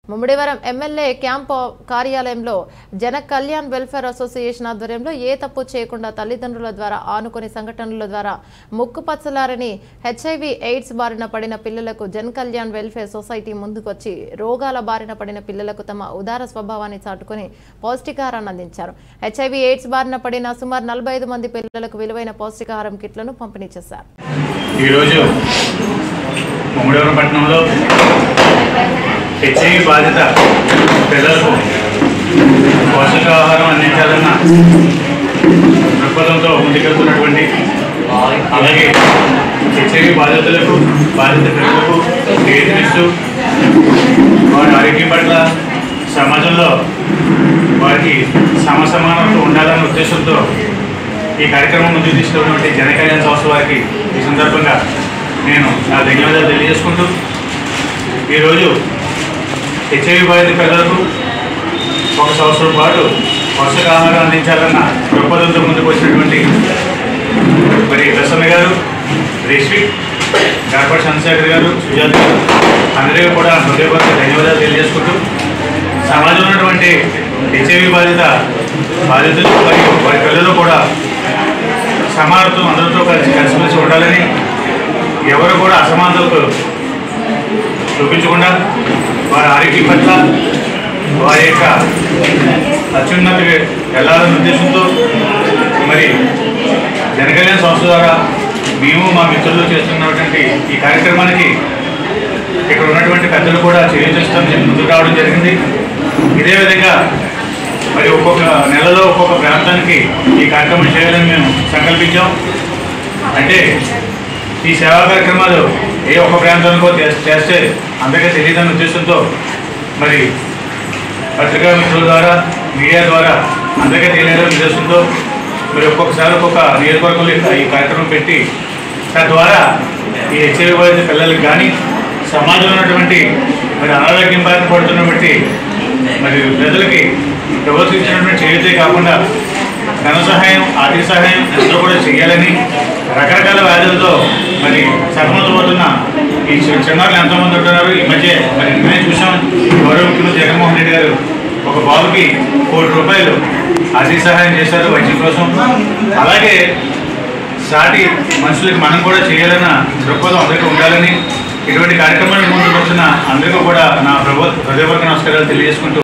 Mummidivaram MLA camp కార్యాలయంలో జన Kalyan welfare association ఆధ్వర్యంలో ఏ తప్పు చేయకుండా తల్లిదండ్రుల ద్వారా ఆనుకుని సంఘటనల ద్వారా ముక్కు పచ్చలారని హెచ్ఐవి ఎయిడ్స్ బారిన పడిన పిల్లలకు జన్ కళ్యాణ్ వెల్ఫేర్ సొసైటీ ముందుకొచ్చి రోగాల బారిన పడిన పిల్లలకు తమ ఉదార స్వభావాన్ని చాటుకుని పౌష్టికాహారాన్ని అందించారు హెచ్ఐవి ఎయిడ్స్ బారిన పడిన సుమారు నలభై ఐదు మంది పిల్లలకు విలువైన పౌష్టికాహారం కిట్లను పంపిణీ చేశారు ఈరోజు ముమ్మడివరం పట్టణంలో హెచ్ఐవి బాధిత పిల్లలకు పోషకాహారం అందించాలన్న దృక్పథంతో ముందుకెళ్తున్నటువంటి అలాగే హెచ్ఐవి బాధితులకు బాధిత పిల్లలకు ట్రీట్మెంట్స్ వారి ఆరోగ్యం పట్ల సమాజంలో వారికి సమసమానత ఉండాలన్న ఉద్దేశంతో ఈ కార్యక్రమం ముందుకు తీసుకున్నటువంటి జన కళ్యాణ సంస్థ వారికి ఈ సందర్భంగా నేను నా ధన్యవాదాలు తెలియజేసుకుంటూ ఈరోజు హెచ్ఐవి బాధిత పిల్లలకు ఒక సంవత్సరం పాటు పోషకాహారం అందించాలన్న దృక్పథంతో ముందుకు వచ్చినటువంటి మరి ప్రసన్న గారు రేష్మి గార్పడి చంద్రశేఖర్ గారు సుజాత గారు అందరికీ కూడా హృదయపూర్వక ధన్యవాదాలు తెలియజేసుకుంటూ సమాజంలో ఉన్నటువంటి హెచ్ఐవి బాధిత బాధితులు మరియు వారి పిల్లలు కూడా సమానత్వం అందరితో కలిసి కలిసిమెలిసి ఉండాలని ఎవరు కూడా అసమానతలకు చూపించకుండా వారి ఆరోగ్యం పట్ల వారి యొక్క అత్యున్నతికి వెళ్ళాలనే ఉద్దేశంతో మరి జనకళ్యాణ సంస్థ ద్వారా మేము మా మిత్రులు చేస్తున్నటువంటి ఈ కార్యక్రమానికి ఇక్కడ ఉన్నటువంటి పెద్దలు కూడా చేయించడం ముందుకు రావడం జరిగింది ఇదే విధంగా మరి ఒక్కొక్క నెలలో ఒక్కొక్క ప్రాంతానికి ఈ కార్యక్రమం చేయాలని మేము సంకల్పించాం అంటే ఈ సేవా కార్యక్రమాలు ఏ ఒక్క ప్రాంతానికో చేస్- చేస్తే అందరికీ తెలియదన్న ఉద్దేశంతో మరి పత్రికా మిత్రుల ద్వారా మీడియా ద్వారా అందరికీ తెలియాలనే ఉద్దేశంతో మరి ఒక్కొక్కసారి ఒక్కొక్క నియోజకవర్గంలో ఈ- ఈ కార్యక్రమం పెట్టి తద్వారా ఈ హెచ్ఐవి బాధిత పిల్లలకి కానీ సమాజంలో ఉన్నటువంటి మరి అనారోగ్యం బారిన పడుతున్నటువంటి మరి ప్రజలకి ప్రభుత్వం ఇచ్చినటువంటి చేయుతే కాకుండా ధన సహాయం ఆర్థిక సహాయం అందరూ కూడా చేయాలని రకరకాల వ్యాధులతో మరి సతమతమవుతున్న ఈ చి- చిన్నారులు ఎంతోమంది ఉంటున్నారు ఈ మధ్య మరి మేము చూసాం గౌరవ ముఖ్యమంత్రి జగన్మోహన్ రెడ్డి గారు ఒక బాబుకి కోటి రూపాయలు ఆర్థిక సహాయం చేశారు వైద్యం కోసం అలాగే సాటి మనుషులకి మనం కూడా చేయాలన్న దృక్పథం అందరికీ ఉండాలని ఇటువంటి కార్యక్రమాన్ని ముందుకు వచ్చిన అందరికీ కూడా నా ప్రభు హృదయపూర్వక నమస్కారాలు తెలియజేసుకుంటూ